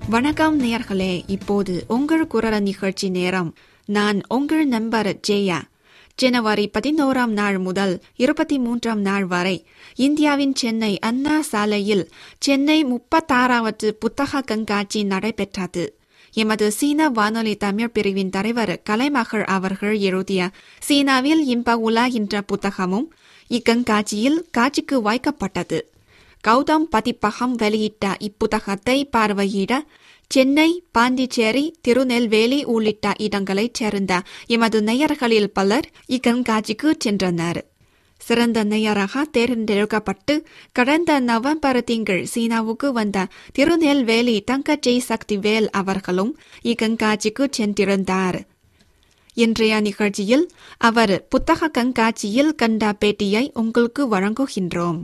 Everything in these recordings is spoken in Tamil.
வணக்கம் நேயர்களே இப்போது உங்கள் குரல் நிகழ்ச்சி நேரம் நான் உங்கள் நம்பர் ஜெயா ஜனவரி பதினோராம் நாள் முதல் இருபத்தி மூன்றாம் நாள் வரை இந்தியாவின் சென்னை அண்ணா சாலையில் சென்னை முப்பத்தாறாவது புத்தக கண்காட்சி நடைபெற்றது எமது சீன வானொலி தமிழ் பிரிவின் தலைவர் கலைமகள் அவர்கள் எழுதிய சீனாவில் இன்ப உலா என்ற புத்தகமும் இக்கண்காட்சியில் காட்சிக்கு வைக்கப்பட்டது கௌதம் பதிப்பகம் வெளியிட்ட இப்புத்தகத்தை பார்வையிட சென்னை பாண்டிச்சேரி திருநெல்வேலி உள்ளிட்ட இடங்களைச் சேர்ந்த எமது நேயர்களில் பலர் இக்கண்காட்சிக்கு சென்றனர் சிறந்த நேயராக தேர்ந்தெடுக்கப்பட்டு கடந்த நவம்பர் திங்கள் சீனாவுக்கு வந்த திருநெல்வேலி தங்கச்சை சக்திவேல் அவர்களும் இக்கண்காட்சிக்கு சென்றிருந்தார் இன்றைய நிகழ்ச்சியில் அவர் புத்தக கண்காட்சியில் கண்ட பேட்டியை உங்களுக்கு வழங்குகின்றோம்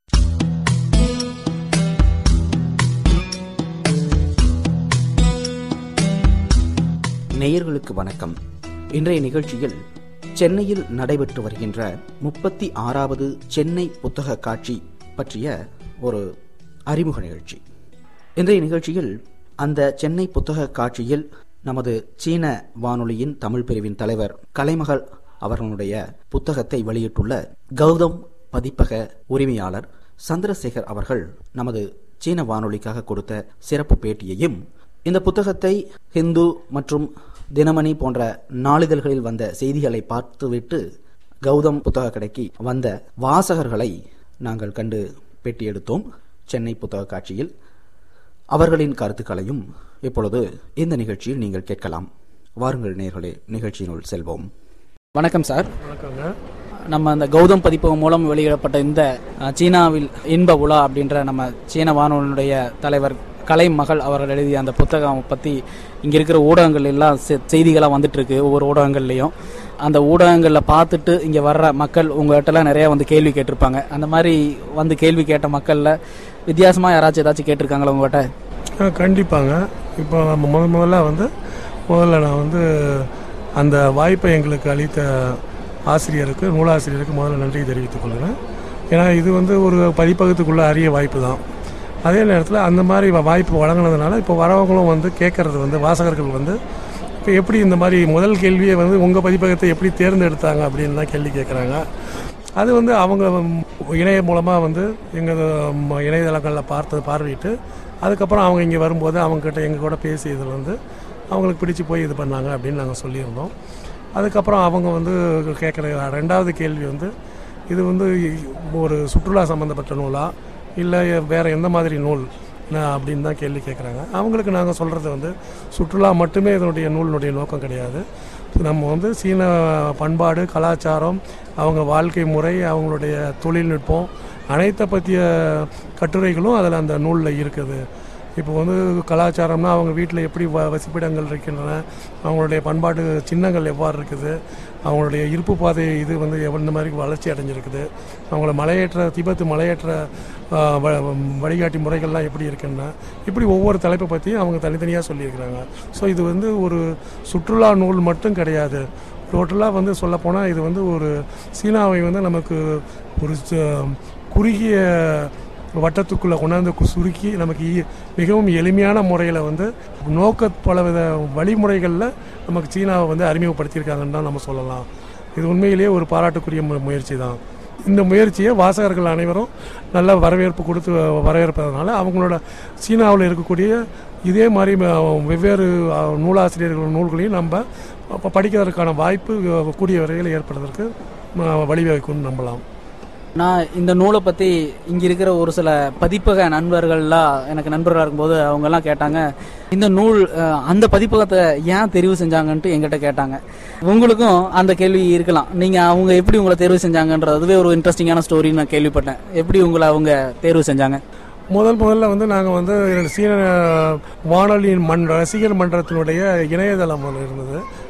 நேயர்களுக்கு வணக்கம் இன்றைய நிகழ்ச்சியில் சென்னையில் நடைபெற்று வருகின்ற முப்பத்தி ஆறாவது சென்னை புத்தக காட்சி பற்றிய ஒரு அறிமுக நிகழ்ச்சி இன்றைய நிகழ்ச்சியில் அந்த சென்னை புத்தக காட்சியில் நமது சீன வானொலியின் தமிழ் பிரிவின் தலைவர் கலைமகள் அவர்களுடைய புத்தகத்தை வெளியிட்டுள்ள கௌதம் பதிப்பக உரிமையாளர் சந்திரசேகர் அவர்கள் நமது சீன வானொலிக்காக கொடுத்த சிறப்பு பேட்டியையும் இந்த புத்தகத்தை ஹிந்து மற்றும் தினமணி போன்ற நாளிதழ்களில் வந்த செய்திகளை பார்த்துவிட்டு கௌதம் புத்தக கடைக்கு வந்த வாசகர்களை நாங்கள் கண்டு பேட்டி எடுத்தோம் சென்னை புத்தக காட்சியில் அவர்களின் கருத்துக்களையும் இப்பொழுது இந்த நிகழ்ச்சியில் நீங்கள் கேட்கலாம் வாருங்கள் நேர்களே நிகழ்ச்சியினுள் செல்வோம் வணக்கம் சார் வணக்கங்க நம்ம அந்த கௌதம் பதிப்பகம் மூலம் வெளியிடப்பட்ட இந்த அஹ், சீனாவில் இன்ப உலா அப்படின்ற நம்ம சீன வானொலியுடைய தலைவர் கலை மகள் அவர்கள் எழுதிய அந்த புத்தகம் பற்றி இங்கே இருக்கிற ஊடகங்கள் எல்லாம் செ- செய்திகளா வந்துட்டு இருக்கு ஒவ்வொரு ஊடகங்கள்லையும் அந்த ஊடகங்களில் பார்த்துட்டு இங்கே வர்ற மக்கள் உங்கள்கிட்டலாம் நிறைய வந்து கேள்வி கேட்டிருப்பாங்க அந்த மாதிரி வந்து கேள்வி கேட்ட மக்களில் வித்தியாசமாக யாராச்சும் ஏதாச்சும் கேட்டிருக்காங்களா உங்கள்கிட்ட ஆ, கண்டிப்பாங்க இப்போ நம்ம முத முதல்ல வந்து முதல்ல நான் வந்து அந்த வாய்ப்பை எங்களுக்கு அளித்த ஆசிரியருக்கு நூலாசிரியருக்கு முதல்ல நன்றி தெரிவித்துக் கொள்கிறேன் ஏன்னா இது வந்து ஒரு பதிப்பகத்துக்குள்ள அரிய வாய்ப்பு தான் அதே நேரத்தில் அந்த மாதிரி வ- வாய்ப்பு வழங்கினதுனால இப்போ வரவங்களும் வந்து கேட்கறது வந்து வாசகர்கள் வந்து இப்போ எப்படி இந்த மாதிரி முதல் கேள்வியை வந்து உங்கள் பதிப்பகத்தை எப்படி தேர்ந்தெடுத்தாங்க அப்படின்னு தான் கேள்வி கேட்குறாங்க அது வந்து அவங்க ம், இணைய மூலமாக வந்து எங்கள் இணையதளங்களில் பார்த்தது பார்வையிட்டு அதுக்கப்புறம் அவங்க இங்கே வரும்போது அவங்கக்கிட்ட எங்கள் கூட பேசி இதில் வந்து அவங்களுக்கு பிடிச்சு போய் இது பண்ணாங்க அப்படின்னு நாங்கள் சொல்லியிருந்தோம் அதுக்கப்புறம் அவங்க வந்து கேட்குற ரெண்டாவது கேள்வி வந்து இது வந்து ஒரு சுற்றுலா சம்மந்தப்பட்ட நூலா இல்லை வேறு எந்த மாதிரி நூல் என்ன அப்படின்னு தான் கேள்வி கேட்குறாங்க அவங்களுக்கு நாங்கள் சொல்கிறது வந்து சுற்றுலா மட்டுமே இதனுடைய நூலினுடைய நோக்கம் கிடையாது நம்ம வந்து சீன பண்பாடு கலாச்சாரம் அவங்க வாழ்க்கை முறை அவங்களுடைய தொழில்நுட்பம் அனைத்தை பற்றிய கட்டுரைகளும் அதில் அந்த நூலில் இருக்குது இப்போ வந்து கலாச்சாரம்னா அவங்க வீட்டில் எப்படி வ வசிப்பிடங்கள் இருக்கின்றன அவங்களுடைய பண்பாட்டு சின்னங்கள் எவ்வாறு இருக்குது அவங்களுடைய இருப்பு பாதை இது வந்து எவ்வளோ மாதிரி வளர்ச்சி அடைஞ்சிருக்குது அவங்கள மலையேற்ற திபெத்து மலையேற்ற ஆ, வ- வழிகாட்டி முறைகள்லாம் எப்படி இருக்குன்னா இப்படி ஒவ்வொரு தலைப்பை பற்றியும் அவங்க தனித்தனியாக சொல்லியிருக்கிறாங்க ஸோ இது வந்து ஒரு சுற்றுலா நூல் மட்டும் கிடையாது டோட்டலாக வந்து சொல்லப்போனால் இது வந்து ஒரு சீனாவை வந்து நமக்கு ஒரு ச- குறுகிய வட்டத்துக்குள்ளே கொண்டாந்து கு- சுருக்கி நமக்கு ஈ- மிகவும் எளிமையான முறையில் வந்து நோக்க பலவித வழிமுறைகளில் நமக்கு சீனாவை வந்து அறிமுகப்படுத்தியிருக்காங்கன்னு தான் நம்ம சொல்லலாம் இது உண்மையிலேயே ஒரு பாராட்டுக்குரிய மு- முயற்சி தான் இந்த முயற்சியை வாசகர்கள் அனைவரும் நல்ல வரவேற்பு கொடுத்து வரவேற்பதனால அவங்களோட சீனாவில் இருக்கக்கூடிய இதே மாதிரி ம- வெவ்வேறு அஹ், நூலாசிரியர்கள் நூல்களையும் நம்ம அப்ப படிக்கிறதற்கான வாய்ப்பு அஹ், கூடிய விரைவில் ஏற்படுவதற்கு அஹ், வழிவகுக்கும்னு நம்பலாம் நான் இந்த நூலை பற்றி இங்கே இருக்கிற ஒரு சில பதிப்பக நண்பர்கள்லாம் எனக்கு நண்பர்களாக இருக்கும்போது அவங்கெல்லாம் கேட்டாங்க இந்த நூல் அஹ், அந்த பதிப்பகத்தை ஏன் தெரிவு செஞ்சாங்கன்ட்டு எங்கிட்ட கேட்டாங்க உங்களுக்கும் அந்த கேள்வி இருக்கலாம் நீங்கள் அவங்க எப்படி உங்களை தேர்வு செஞ்சாங்கன்றது அதுவே ஒரு இன்ட்ரெஸ்டிங்கான ஸ்டோரின்னு நான் கேள்விப்பட்டேன் எப்படி உங்களை அவங்க தேர்வு செஞ்சாங்க முதல் முதல்ல வந்து நாங்கள் வந்து சீன வானொலியின் மன்ற ரசிகர் மன்றத்தினுடைய இணையதளம் ஒன்று இருந்தது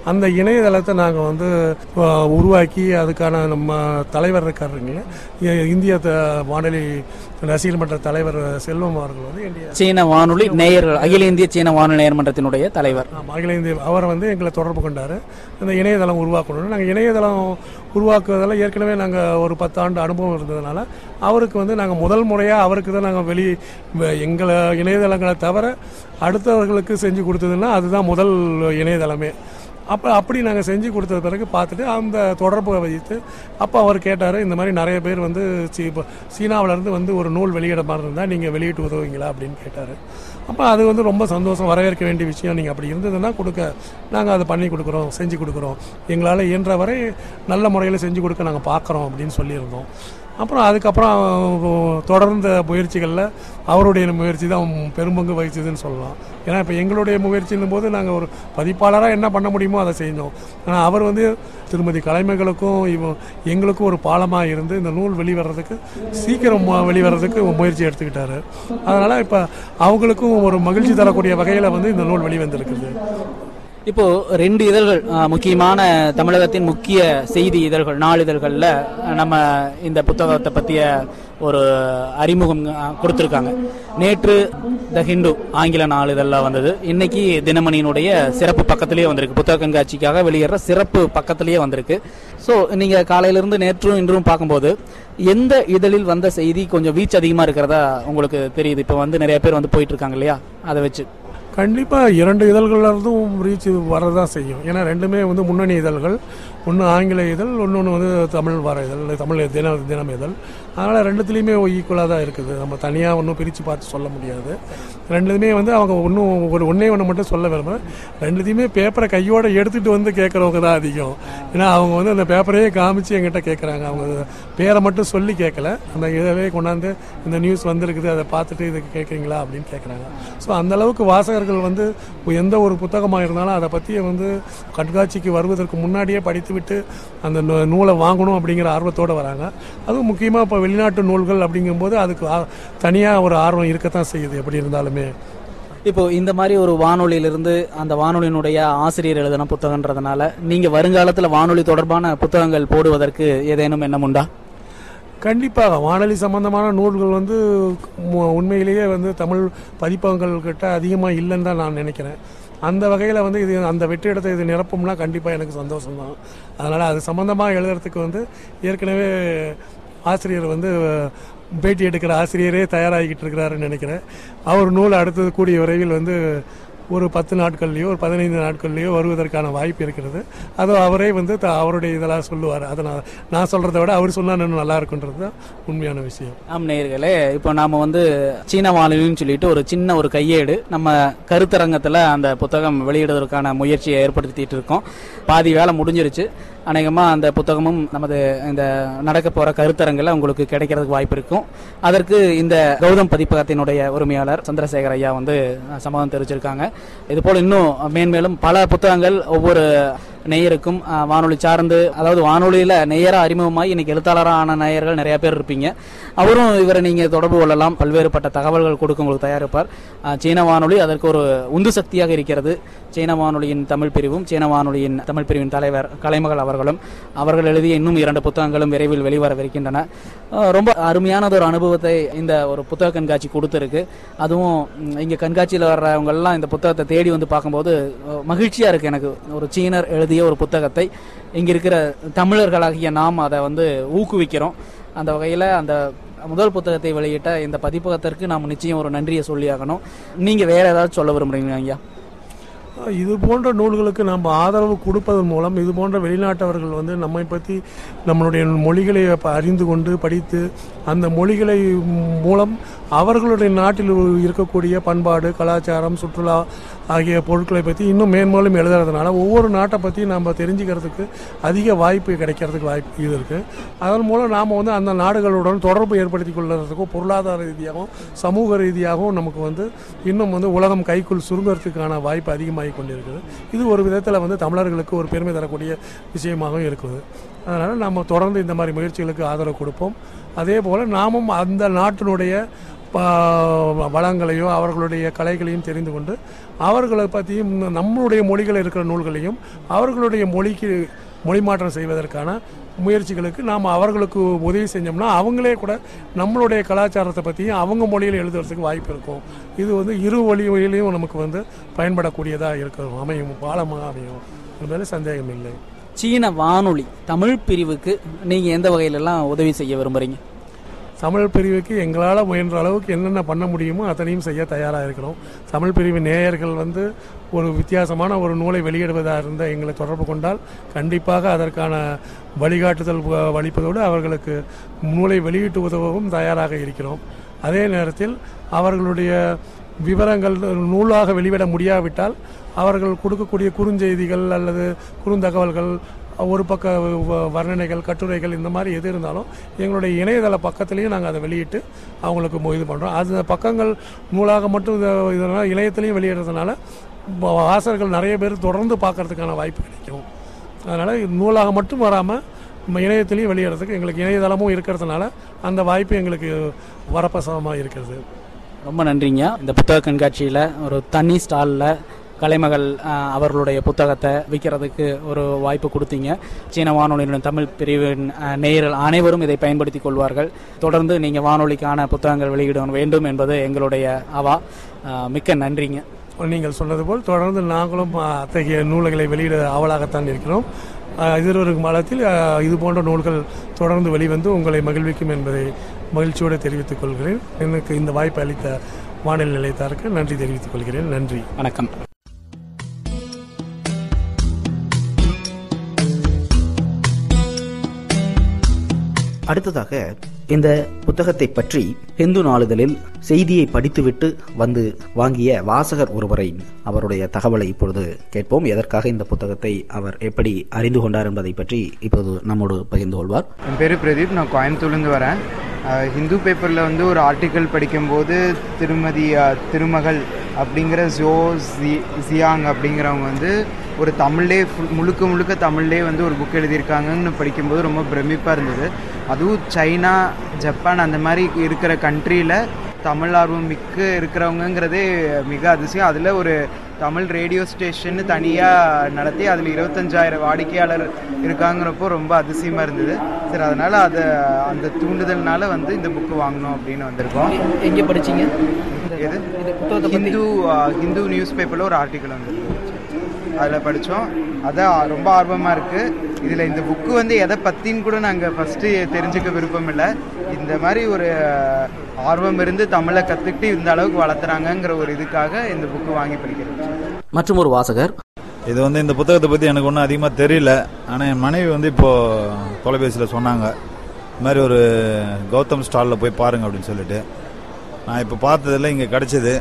அந்த இணையதளத்தை நாங்கள் வந்து அஹ், உருவாக்கி அதுக்கான நம்ம தலைவர் இருக்காருங்களே இ- இந்திய த- வானொலி ரசிகர் மன்ற தலைவர் செல்வம் அவர்கள் வந்து இந்திய சீன வானொலி நேயர்கள் அகில இந்திய சீன வானொலி நேயர் மன்றத்தினுடைய தலைவர் ஆமா, அகில இந்திய அவர் வந்து எங்களை தொடர்பு கொண்டார் இந்த இணையதளம் உருவாக்கணும் நாங்கள் இணையதளம் உருவாக்குவதில் ஏற்கனவே நாங்கள் ஒரு பத்து ஆண்டு அனுபவம் இருந்ததுனால அவருக்கு வந்து நாங்கள் முதல் முறையாக அவருக்கு தான் நாங்கள் வெளி வ- எங்களை இணையதளங்களை தவிர அடுத்தவர்களுக்கு செஞ்சு கொடுத்ததுன்னா அதுதான் முதல் இணையதளமே அப்போ அப்படி நாங்கள் செஞ்சு கொடுத்தது பிறகு பார்த்துட்டு அந்த தொடர்பை வைத்து அப்போ அவர் கேட்டார் இந்த மாதிரி நிறைய பேர் வந்து சீ இப்போ சீனாவிலேருந்து வந்து ஒரு நூல் வெளியிட மாதிரி இருந்தால் நீங்கள் வெளியிட்டு உதவுவீங்களா அப்படின்னு கேட்டார் அப்போ அது வந்து ரொம்ப சந்தோஷம் வரவேற்க வேண்டிய விஷயம் நீங்கள் அப்படி இருந்ததுன்னா கொடுக்க நாங்கள் அதை பண்ணி கொடுக்குறோம் செஞ்சு கொடுக்குறோம் எங்களால் இயன்ற வரை நல்ல முறையில் செஞ்சு கொடுக்க நாங்கள் பார்க்குறோம் அப்படின்னு சொல்லியிருந்தோம் அப்புறம் அதுக்கப்புறம் தொடர்ந்த முயற்சிகளில் அவருடைய முயற்சி தான் பெரும்பங்கு வகிச்சதுன்னு சொல்லலாம் ஏன்னா இப்போ எங்களுடைய முயற்சியின் போது நாங்கள் ஒரு பதிப்பாளராக என்ன பண்ண முடியுமோ அதை செஞ்சோம் ஆனால் அவர் வந்து திருமதி கலைமைகளுக்கும் இவ எங்களுக்கும் ஒரு பாலமாக இருந்து இந்த நூல் வெளிவரதுக்கு சீக்கிரம் மு- வெளிவரதுக்கு முயற்சி எடுத்துக்கிட்டாரு அதனால் இப்போ அவங்களுக்கும் ஒரு மகிழ்ச்சி தரக்கூடிய வகையில் வந்து இந்த நூல் வெளிவந்திருக்குது இப்போ ரெண்டு இதழ்கள் ஆ, முக்கியமான தமிழகத்தின் முக்கிய செய்தி இதழ்கள் நாளிதழ்கள்ல நம்ம இந்த புத்தகத்தை பத்திய ஒரு அறிமுகம் ஆ, கொடுத்திருக்காங்க நேற்று த ஹிந்து ஆங்கில நாளிதழ்ல வந்தது இன்னைக்கு தினமணியினுடைய சிறப்பு பக்கத்திலேயே வந்திருக்கு புத்தக கண்காட்சிக்காக வெளியேற சிறப்பு பக்கத்திலேயே வந்திருக்கு ஸோ நீங்க காலையில இருந்து நேற்றும் இன்றும் பார்க்கும்போது எந்த இதழில் வந்த செய்தி கொஞ்சம் வீச்சு அதிகமா இருக்கிறதா உங்களுக்கு தெரியுது இப்போ வந்து நிறைய பேர் வந்து போயிட்டு இருக்காங்க இல்லையா அதை வச்சு கண்டிப்பாக இரண்டு இதழ்கள்ல இருந்தும் ரீச் வரதான் செய்யும் ஏன்னா ரெண்டுமே வந்து முன்னணி இதழ்கள் ஒன்று ஆங்கில இதழ் இன்னொன்று வந்து தமிழ் வார இதழ் இல்லை தமிழ் தின தினம் இதழ் அதனால் ரெண்டுத்துலேயுமே ஈக்குவலாக தான் இருக்குது நம்ம தனியாக ஒன்றும் பிரித்து பார்த்து சொல்ல முடியாது ரெண்டுத்துமே வந்து அவங்க ஒன்றும் ஒரு ஒன்றே ஒன்று மட்டும் சொல்ல விரும்புகிறேன் ரெண்டுத்தையுமே பேப்பரை கையோட எடுத்துகிட்டு வந்து கேட்குறவங்க தான் அதிகம் ஏன்னா அவங்க வந்து அந்த பேப்பரையே காமிச்சு எங்கிட்ட கேட்குறாங்க அவங்க பேரை மட்டும் சொல்லி கேட்கல அந்த இதவே கொண்டாந்து இந்த நியூஸ் வந்திருக்குது அதை பார்த்துட்டு இதுக்கு கேட்குறீங்களா அப்படின்னு கேட்குறாங்க ஸோ அந்த அளவுக்கு வாசகர்கள் வந்து எந்த ஒரு புத்தகமாக இருந்தாலும் அதை பற்றி வந்து கண்காட்சிக்கு வருவதற்கு முன்னாடியே படித்துவிட்டு அந்த நூ- நூலை வாங்கணும் அப்படிங்கிற ஆர்வத்தோடு வராங்க அதுவும் முக்கியமாக இப்போ வெளிநாட்டு நூல்கள் அப்படிங்கும்போது அதுக்கு தனியாக ஒரு ஆர்வம் இருக்கத்தான் செய்யுது எப்படி இருந்தாலுமே இப்போ இந்த மாதிரி ஒரு வானொலியிலிருந்து அந்த வானொலியினுடைய ஆசிரியர் எழுதின புத்தகன்றதுனால நீங்க வருங்காலத்துல வானொலி தொடர்பான புத்தகங்கள் போடுவதற்கு ஏதேனும் எண்ணம் உண்டா கண்டிப்பாக வானொலி சம்பந்தமான நூல்கள் வந்து மு- உண்மையிலேயே வந்து தமிழ் பதிப்பகங்கள் கிட்ட அதிகமாக இல்லைன்னு தான் நான் நினைக்கிறேன் அந்த வகையில் வந்து இது அந்த வெற்றிடத்தை இது நிரப்பும்னா கண்டிப்பாக எனக்கு சந்தோஷம் தான் அதனால் அது சம்மந்தமாக எழுதுறதுக்கு வந்து ஏற்கனவே ஆசிரியர் வந்து பேட்டி எடுக்கிற ஆசிரியரே தயாராகிக்கிட்டு இருக்கிறாருன்னு நினைக்கிறேன் அவர் நூல் அடுத்தது கூடிய விரைவில் வந்து ஒரு பத்து நாட்கள்லையோ ஒரு பதினைந்து நாட்கள்லையோ வருவதற்கான வாய்ப்பு இருக்கிறது அதோ அவரே வந்து த- அவருடைய இதெல்லாம் சொல்லுவார் அதை நான் நான் சொல்கிறத விட அவர் சொன்னால் இன்னும் நல்லா இருக்குன்றது தான் உண்மையான விஷயம் ஆம் நேயர்களே இப்போ நாம வந்து சீன வானொலின்னு சொல்லிட்டு ஒரு சின்ன ஒரு கையேடு நம்ம கருத்தரங்கத்துல அந்த புத்தகம் வெளியிடுவதற்கான முயற்சியை ஏற்படுத்திட்டு இருக்கோம் பாதி வேலை முடிஞ்சிருச்சு அநேகமா அந்த புத்தகமும் நமது இந்த நடக்க போற கருத்தரங்கில் உங்களுக்கு கிடைக்கிறதுக்கு வாய்ப்பு இருக்கும் அதற்கு இந்த கௌதம் பதிப்பகத்தினுடைய உரிமையாளர் சந்திரசேகர் ஐயா வந்து அஹ், சம்மதம் தெரிவிச்சிருக்காங்க இது போல இன்னும் மேன்மேலும் பல புத்தகங்கள் ஒவ்வொரு நேயருக்கும் அஹ், வானொலி சார்ந்து அதாவது வானொலியில நேயரா அறிமுகமாகி இன்னைக்கு எழுத்தாளராக ஆன நேயர்கள் நிறைய பேர் இருப்பீங்க அவரும் இவரை நீங்க தொடர்பு கொள்ளலாம் பல்வேறுபட்ட தகவல்கள் கொடுக்க உங்களுக்கு தயாரிப்பார் அஹ், சீன வானொலி அதற்கு ஒரு உந்து சக்தியாக இருக்கிறது சீன வானொலியின் தமிழ் பிரிவும் சீன வானொலியின் தமிழ் பிரிவின் தலைவர் கலைமகள் அவர்களும் அவர்கள் எழுதிய இன்னும் இரண்டு புத்தகங்களும் விரைவில் வெளிவரவிருக்கின்றன அஹ், ரொம்ப அருமையானது ஒரு அனுபவத்தை இந்த ஒரு புத்தக கண்காட்சி கொடுத்துருக்கு அதுவும் ம், இங்க கண்காட்சியில் வர்றவங்க எல்லாம் இந்த புத்தகத்தை தேடி வந்து பார்க்கும்போது அஹ், மகிழ்ச்சியா இருக்கு எனக்கு ஒரு சீனர் எழுதிய ஒரு புத்தகத்தை இங்க இருக்கிற தமிழர்களாகிய நாம் அதை வந்து ஊக்குவிக்கிறோம் அந்த வகையில் அந்த முதல் புத்தகத்தை வெளியிட்ட இந்த பதிப்பகத்திற்கு நாம் நிச்சயம் ஒரு நன்றியை சொல்லியாகணும் நீங்க வேற ஏதாவது சொல்ல விரும்புறீங்களா ஐயா இது போன்ற நூல்களுக்கு நம்ம ஆதரவு கொடுப்பதன் மூலம் இது போன்ற வெளிநாட்டவர்கள் வந்து நம்மை பற்றி நம்மளுடைய மொழிகளை ப- அறிந்து கொண்டு படித்து அந்த மொழிகளை மூலம் அவர்களுடைய நாட்டில் இருக்கக்கூடிய பண்பாடு கலாச்சாரம் சுற்றுலா ஆகிய பொருட்களை பற்றி இன்னும் மேன்மேலும் எழுதுறதுனால ஒவ்வொரு நாட்டை பற்றி நம்ம தெரிஞ்சுக்கிறதுக்கு அதிக வாய்ப்பு கிடைக்கிறதுக்கு வாய்ப்பு இது இருக்குது அதன் மூலம் நாம் வந்து அந்த நாடுகளுடன் தொடர்பு ஏற்படுத்தி கொள்வதற்கும் பொருளாதார ரீதியாகவும் சமூக ரீதியாகவும் நமக்கு வந்து இன்னும் வந்து உலகம் கைக்குள் சுருங்கிறதுக்கான வாய்ப்பு அதிகமாகி கொண்டிருக்குது இது ஒரு விதத்தில் வந்து தமிழர்களுக்கு ஒரு பெருமை தரக்கூடிய விஷயமாகவும் இருக்குது அதனால் நம்ம தொடர்ந்து இந்த மாதிரி முயற்சிகளுக்கு ஆதரவு கொடுப்போம் அதே போல் நாமும் அந்த நாட்டினுடைய ப- வளங்களையோ அவர்களுடைய கலைகளையும் தெரிந்து கொண்டு அவர்களை பற்றியும் நம்மளுடைய மொழிகள் இருக்கிற நூல்களையும் அவர்களுடைய மொழிக்கு மொழி மாற்றம் செய்வதற்கான முயற்சிகளுக்கு நாம் அவர்களுக்கு உதவி செஞ்சோம்னா அவங்களே கூட நம்மளுடைய கலாச்சாரத்தை பற்றியும் அவங்க மொழியில் எழுதுறதுக்கு வாய்ப்பு இருக்கும் இது வந்து இரு வழி வழியிலையும் நமக்கு வந்து பயன்படக்கூடியதாக இருக்கும் அமையும் பாலமாக அமையும் என்பதில் சந்தேகம் இல்லை சீன வானொலி தமிழ் பிரிவுக்கு நீங்க எந்த வகையிலெல்லாம் உதவி செய்ய விரும்புறீங்க தமிழ் பிரிவுக்கு எங்களால் முயன்ற அளவுக்கு என்னென்ன பண்ண முடியுமோ அத்தனையும் செய்ய தயாராக இருக்கிறோம் தமிழ் பிரிவு நேயர்கள் வந்து ஒரு வித்தியாசமான ஒரு நூலை வெளியிடுவதாக இருந்த எங்களை தொடர்பு கொண்டால் கண்டிப்பாக அதற்கான வழிகாட்டுதல் வ- அளிப்பதோடு அவர்களுக்கு நூலை வெளியிட்டு உதவவும் தயாராக இருக்கிறோம் அதே நேரத்தில் அவர்களுடைய விவரங்கள் நூலாக வெளிவிட முடியாவிட்டால் அவர்கள் கொடுக்கக்கூடிய குறுஞ்செய்திகள் அல்லது குறுந்தகவல்கள் ஒரு பக்க வ- வர்ணனைகள் கட்டுரைகள் இந்த மாதிரி எது இருந்தாலும் எங்களுடைய இணையதள பக்கத்துலேயும் நாங்கள் அதை வெளியிட்டு அவங்களுக்கு மு- இது பண்ணுறோம் அந்த பக்கங்கள் நூலாக மட்டும் இத- இதனால் இணையத்திலையும் வெளியிடுறதுனால வ- வாசகர்கள் நிறைய பேர் தொடர்ந்து பார்க்கறதுக்கான வாய்ப்பு கிடைக்கும் அதனால் நூலாக மட்டும் வராமல் நம்ம இணையத்திலையும் வெளியிடுறதுக்கு எங்களுக்கு இணையதளமும் இருக்கிறதுனால அந்த வாய்ப்பு எங்களுக்கு வரப்பிரசாதமாக இருக்கிறது ரொம்ப நன்றிங்க இந்த புத்தக கண்காட்சியில் ஒரு தனி ஸ்டாலில் கலைமகள் அஹ், அவர்களுடைய புத்தகத்தை விற்கிறதுக்கு ஒரு வாய்ப்பு கொடுத்தீங்க சீன வானொலியின் தமிழ் பிரிவின் அஹ், நேயர்கள் அனைவரும் இதை பயன்படுத்திக் கொள்வார்கள் தொடர்ந்து நீங்கள் வானொலிக்கான புத்தகங்கள் வெளியிட வேண்டும் என்பது எங்களுடைய அவா அஹ், மிக்க நன்றிங்க நீங்கள் சொன்னது போல் தொடர்ந்து நாங்களும் அஹ், அத்தகைய நூல்களை வெளியிட ஆவலாகத்தான் இருக்கிறோம் அஹ், எதிர்வரும் காலத்தில் அஹ், இது போன்ற நூல்கள் தொடர்ந்து வெளிவந்து உங்களை மகிழ்விக்கும் என்பதை மகிழ்ச்சியோடு தெரிவித்துக் கொள்கிறேன் எனக்கு இந்த வாய்ப்பு அளித்த வானிலை நிலையத்தாருக்கு நன்றி தெரிவித்துக் கொள்கிறேன் நன்றி வணக்கம் அடுத்ததாக இந்த புத்தகத்தை பற்றி ஹிந்து நாளிதழில் செய்தியை படித்துவிட்டு வந்து வாங்கிய வாசகர் ஒருவரை அவருடைய தகவலை இப்பொழுது கேட்போம் எதற்காக இந்த புத்தகத்தை அவர் எப்படி அறிந்து கொண்டார் என்பதை பற்றி இப்போது நம்மோடு பகிர்ந்து கொள்வார் என் பேர் பிரதீப் நான் கோயம்புத்தூர்லேருந்து வரேன் அஹ், ஹிந்து பேப்பரில் வந்து ஒரு ஆர்டிக்கல் படிக்கும்போது திருமதி அஹ், திருமகள் அப்படிங்கிற ஜோ ஜி ஜியாங் அப்படிங்கிறவங்க வந்து ஒரு தமிழ்லே full- முழுக்க முழுக்க தமிழ்லே வந்து ஒரு புக் எழுதியிருக்காங்கன்னு படிக்கும்போது ரொம்ப பிரமிப்பாக இருந்தது அதுவும் சைனா ஜப்பான் அந்த மாதிரி இருக்கிற கண்ட்ரியில் தமிழ் ஆர்வம் மிக்க இருக்கிறவங்கங்கிறதே மிக அதிசயம் அதில் ஒரு தமிழ் ரேடியோ ஸ்டேஷன் தனியாக நடத்தி அதில் இருபத்தஞ்சாயிரம் வாடிக்கையாளர் இருக்காங்கிறப்போ ரொம்ப அதிசயமாக இருந்தது சரி அதனால் அதை அந்த தூண்டுதல்னால வந்து இந்த புக்கு வாங்கணும் அப்படின்னு வந்திருக்கோம் எங்கே படிச்சீங்க எது ஹிந்து ஆ, ஹிந்து நியூஸ் பேப்பரில் ஒரு ஆர்டிக்கல் வந்திருக்கு அதில் படித்தோம் அதான் ரொம்ப ஆர்வமாக இருக்குது இதில் இந்த புக்கு வந்து எதை பற்றின்னு கூட நாங்கள் ஃபஸ்ட்டு தெரிஞ்சுக்க விருப்பம் இல்லை இந்த மாதிரி ஒரு ஆர்வம் இருந்து தமிழை கற்றுக்கிட்டு இந்த அளவுக்கு வளர்த்துறாங்கங்கிற ஒரு இதுக்காக இந்த புக்கு வாங்கி படிக்கிறோம் மற்றும் ஒரு வாசகர் இது வந்து இந்த புத்தகத்தை பற்றி எனக்கு ஒன்றும் அதிகமாக தெரியல ஆனால் என் மனைவி வந்து இப்போது தொலைபேசியில் சொன்னாங்க இந்த மாதிரி ஒரு கௌதம் ஸ்டாலில் போய் பாருங்க அப்படின்னு சொல்லிட்டு நான் இப்போ பார்த்ததில் இங்கே கிடச்சிது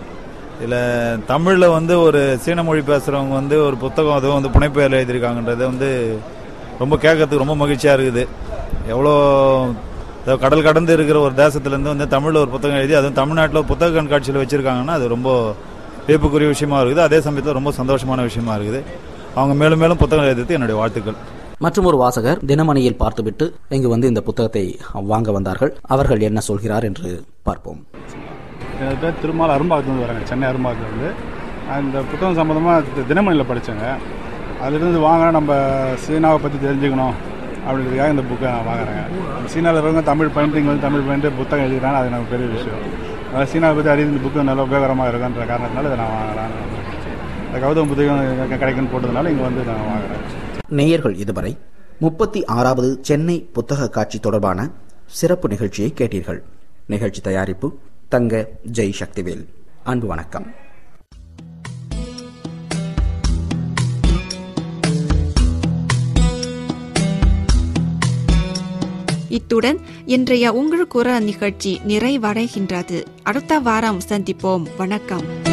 இதில் தமிழில் வந்து ஒரு சீன மொழி பேசுகிறவங்க வந்து ஒரு புத்தகம் அதுவும் வந்து புனைப்பெயரில் எழுதியிருக்காங்கன்றது வந்து ரொம்ப கேட்கறதுக்கு ரொம்ப மகிழ்ச்சியாக இருக்குது எவ்வளோ இதோ கடல் கடந்து இருக்கிற ஒரு தேசத்துலேருந்து வந்து தமிழில் ஒரு புத்தகம் எழுதி அதுவும் தமிழ்நாட்டில் ஒரு புத்தக கண்காட்சியில் வச்சுருக்காங்கன்னா அது ரொம்ப வியப்புக்குரிய விஷயமா இருக்குது அதே சமயத்தில் ரொம்ப சந்தோஷமான விஷயமா இருக்குது அவங்க மேலும் மேலும் புத்தகம் எழுதுறது என்னுடைய வாழ்த்துக்கள் மற்றும் ஒரு வாசகர் தினமணியில் பார்த்துவிட்டு இங்கு வந்து இந்த புத்தகத்தை வாங்க வந்தார்கள் அவர்கள் என்ன சொல்கிறார் என்று பார்ப்போம் எனது பேர் திருமால் அரும்பாக்கத்துலேருந்து வரேங்க சென்னை அரும்பாக்கத்துலேருந்து அந்த புத்தகம் சம்மந்தமாக தினமணியில் படித்தேங்க அதுலேருந்து வாங்க நம்ம சீனாவை பற்றி தெரிஞ்சுக்கணும் அப்படின்றதுக்காக இந்த புக்கை நான் வாங்குறேங்க சீனாவில் இருக்கிறவங்க தமிழ் பெயிண்டிங் வந்து தமிழ் பெயிண்ட் புத்தகம் எழுதிக்கிறாங்க அது எனக்கு பெரிய விஷயம் அதனால் சீனாவை பற்றி அறிந்து இந்த புக்கு நல்ல உபயோகரமாக இருக்குன்ற காரணத்தினால இதை நான் வாங்கலாம் இந்த கௌதம் புத்தகம் கிடைக்குன்னு போட்டதுனால இங்கே வந்து நான் வாங்குறேன் நேயர்கள் இதுவரை முப்பத்தி ஆறாவது சென்னை புத்தக காட்சி தொடர்பான சிறப்பு நிகழ்ச்சியை கேட்டீர்கள் நிகழ்ச்சி தயாரிப்பு தங்க ஜெய் சக்திவேல் அன்பு வணக்கம் இத்துடன் இன்றைய உங்கள் குரல் நிகழ்ச்சி நிறைவடைகின்றது அடுத்த வாரம் சந்திப்போம் வணக்கம்